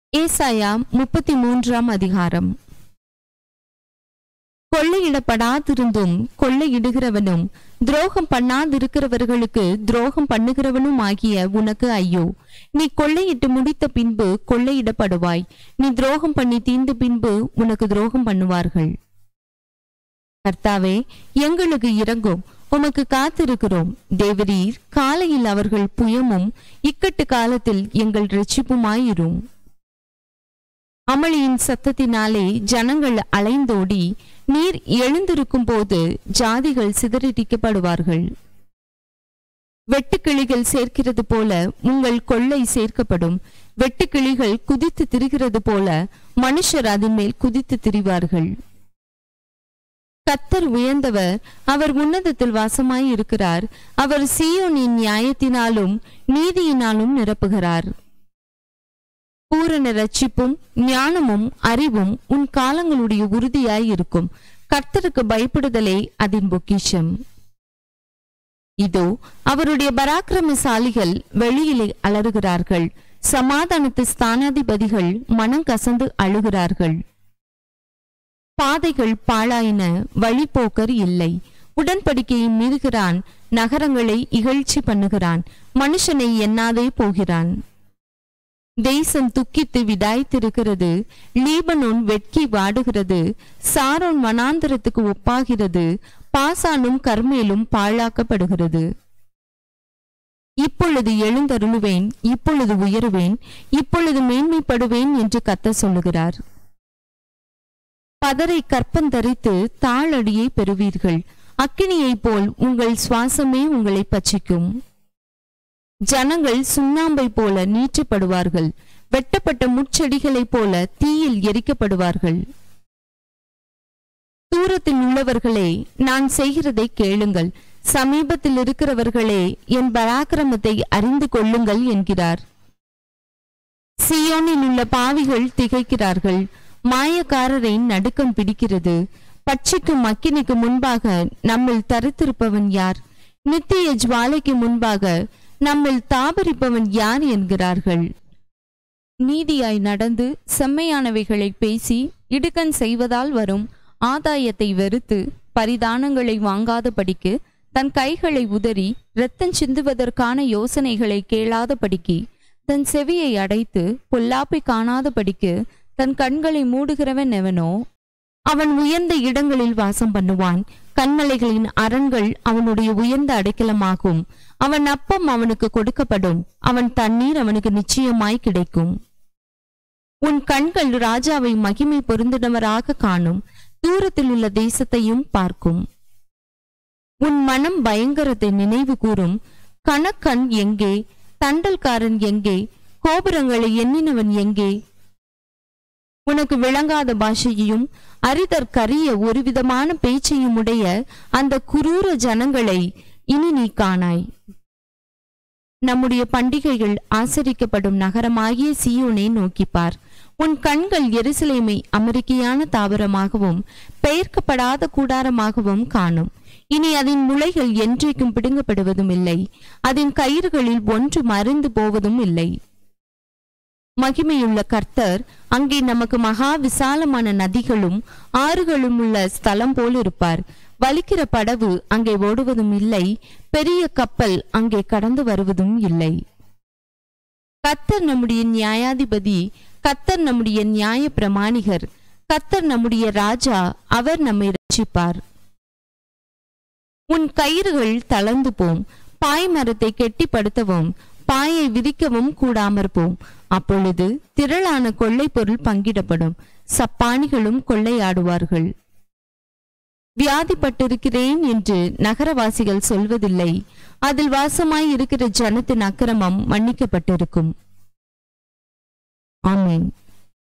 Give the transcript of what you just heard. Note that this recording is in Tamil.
ஏசாயா முப்பத்தி மூன்றாம் அதிகாரம் கொள்ளையிடப்படாதிருந்தும் கொள்ளையிடுகிறவனும் துரோகம் பண்ணாதிருக்கிறவர்களுக்கு துரோகம் பண்ணுகிறவனும் ஆகிய உனக்கு ஐயோ நீ கொள்ளையிட்டு முடித்த பின்பு கொள்ளையிடப்படுவாய் நீ துரோகம் பண்ணி தீர்ந்த பின்பு உனக்கு துரோகம் பண்ணுவார்கள் கர்த்தாவே எங்களுக்கு இறங்கும் உமக்கு காத்திருக்கிறோம் தேவரீர் காலையில் அவர்கள் புயமும் இக்கட்டு காலத்தில் எங்கள் இரட்சிப்புமாயிரும் அமளியின் சத்தத்தினாலே ஜனங்கள் அலைந்தோடி நீர் எழுந்திருக்கும் போது ஜாதிகள் சிதறடிக்கப்படுவார்கள் வெட்டுக்கிளிகள் சேர்க்கிறது போல உங்கள் கொள்ளை சேர்க்கப்படும் வெட்டுக்கிளிகள் குதித்து திரிகிறது போல மனுஷர் அதன் மேல் குதித்து திரிவார்கள் கத்தர் உயர்ந்தவர் அவர் உன்னதத்தில் வாசமாய் இருக்கிறார் அவர் சீயோனின் நியாயத்தினாலும் நீதியினாலும் நிரப்புகிறார் பூரண ரட்சிப்பும் ஞானமும் அறிவும் உன் காலங்களுடைய உறுதியாய் இருக்கும் கர்த்தருக்கு பயப்படுதலே அதன் பொக்கிஷம் இதோ அவருடைய பராக்கிரமசாலிகள் வெளியிலே அலறுகிறார்கள் சமாதானத்து ஸ்தானாதிபதிகள் மனம் கசந்து அழுகிறார்கள் பாதைகள் பாழாயின வழிபோக்கர் இல்லை உடன்படிக்கையை மீறுகிறான் நகரங்களை இகழ்ச்சி பண்ணுகிறான் மனுஷனை எண்ணாதே போகிறான் தேசம் துக்கித்து விடாய்த்திருக்கிறது லீபனோன் வெட்கி வாடுகிறது சாரோன் வனாந்தரத்துக்கு ஒப்பாகிறது பாசானும் கர்மேலும் பாழாக்கப்படுகிறது இப்பொழுது எழுந்தருளுவேன் இப்பொழுது உயருவேன் இப்பொழுது மேன்மைப்படுவேன் என்று கத்த சொல்லுகிறார் பதரை கற்பந்தரித்து தாளடியை பெறுவீர்கள் அக்கினியைப் போல் உங்கள் சுவாசமே உங்களை பச்சிக்கும் ஜனங்கள் சுண்ணாம்பை போல நீற்றப்படுவார்கள் வெட்டப்பட்ட முட்செடிகளைப் போல தீயில் எரிக்கப்படுவார்கள் தூரத்தில் உள்ளவர்களே நான் செய்கிறதை கேளுங்கள் சமீபத்தில் இருக்கிறவர்களே என் பராக்கிரமத்தை அறிந்து கொள்ளுங்கள் என்கிறார் சியோனில் உள்ள பாவிகள் திகைக்கிறார்கள் மாயக்காரரின் நடுக்கம் பிடிக்கிறது பட்சிக்கும் அக்கினிக்கு முன்பாக நம்மில் தரித்திருப்பவன் யார் நித்திய ஜுவாலைக்கு முன்பாக நம்மில் தாபரிப்பவன் யார் என்கிறார்கள் நீதியாய் நடந்து செம்மையானவைகளை பேசி இடுக்கண் செய்வதால் வரும் ஆதாயத்தை வெறுத்து பரிதானங்களை வாங்காதபடிக்கு தன் கைகளை உதறி இரத்தம் சிந்துவதற்கான யோசனைகளை கேளாதபடிக்கு தன் செவியை அடைத்து பொல்லாப்பை காணாதபடிக்கு தன் கண்களை மூடுகிறவன் எவனோ அவன் உயர்ந்த இடங்களில் வாசம் பண்ணுவான் கண்மலைகளின் அரண்கள் அவனுடைய உயர்ந்த அடைக்கலமாகும் அவன் அப்பம் அவனுக்கு கொடுக்கப்படும் அவன் தண்ணீர் அவனுக்கு நிச்சயமாய் கிடைக்கும் உன் கண்கள் ராஜாவை மகிமை பொருந்தினவராக காணும் தூரத்தில் உள்ள தேசத்தையும் பார்க்கும் உன் மனம் பயங்கரத்தை நினைவு கூறும் கணக்கன் எங்கே தண்டல்காரன் எங்கே கோபுரங்களை எண்ணினவன் எங்கே உனக்கு விளங்காத பாஷையையும் அரிதற்கரிய ஒரு விதமான பேச்சையும் உடைய அந்த குரூர ஜனங்களை இனி நீ காணாய் நம்முடைய பண்டிகைகள் ஆசரிக்கப்படும் நகரமாகிய சியோனை நோக்கிப்பார் உன் கண்கள் எருசலேமை அமெரிக்கையான தாவரமாகவும் பெயர்க்கப்படாத கூடாரமாகவும் காணும் இனி அதன் முளைகள் என்றைக்கும் பிடுங்கப்படுவதும் இல்லை அதன் கயிறுகளில் ஒன்று மறைந்து போவதும் இல்லை மகிமையுள்ள கர்த்தர் அங்கே நமக்கு மகா விசாலமான நதிகளும் ஆறுகளும் உள்ள ஸ்தலம் போல் இருப்பார் வலிக்கிற படவு அங்கே ஓடுவதும் இல்லை பெரிய கப்பல் அங்கே கடந்து வருவதும் இல்லை கத்தர் நம்முடைய நியாயாதிபதி கத்தர் நம்முடைய நியாய பிரமாணிகர் கத்தர் நம்முடைய ராஜா அவர் நம்மை ரட்சிப்பார் உன் கயிறுகள் தளர்ந்து போம் பாய் மரத்தை கெட்டிப்படுத்தவும் பாயை விரிக்கவும் கூடாமற் போம் அப்பொழுது திரளான கொள்ளை பொருள் பங்கிடப்படும் சப்பானிகளும் கொள்ளையாடுவார்கள் வியாதிப்பட்டிருக்கிறேன் என்று நகரவாசிகள் சொல்வதில்லை அதில் வாசமாய் இருக்கிற ஜனத்தின் அக்கிரமம் மன்னிக்கப்பட்டிருக்கும் ஆமீன்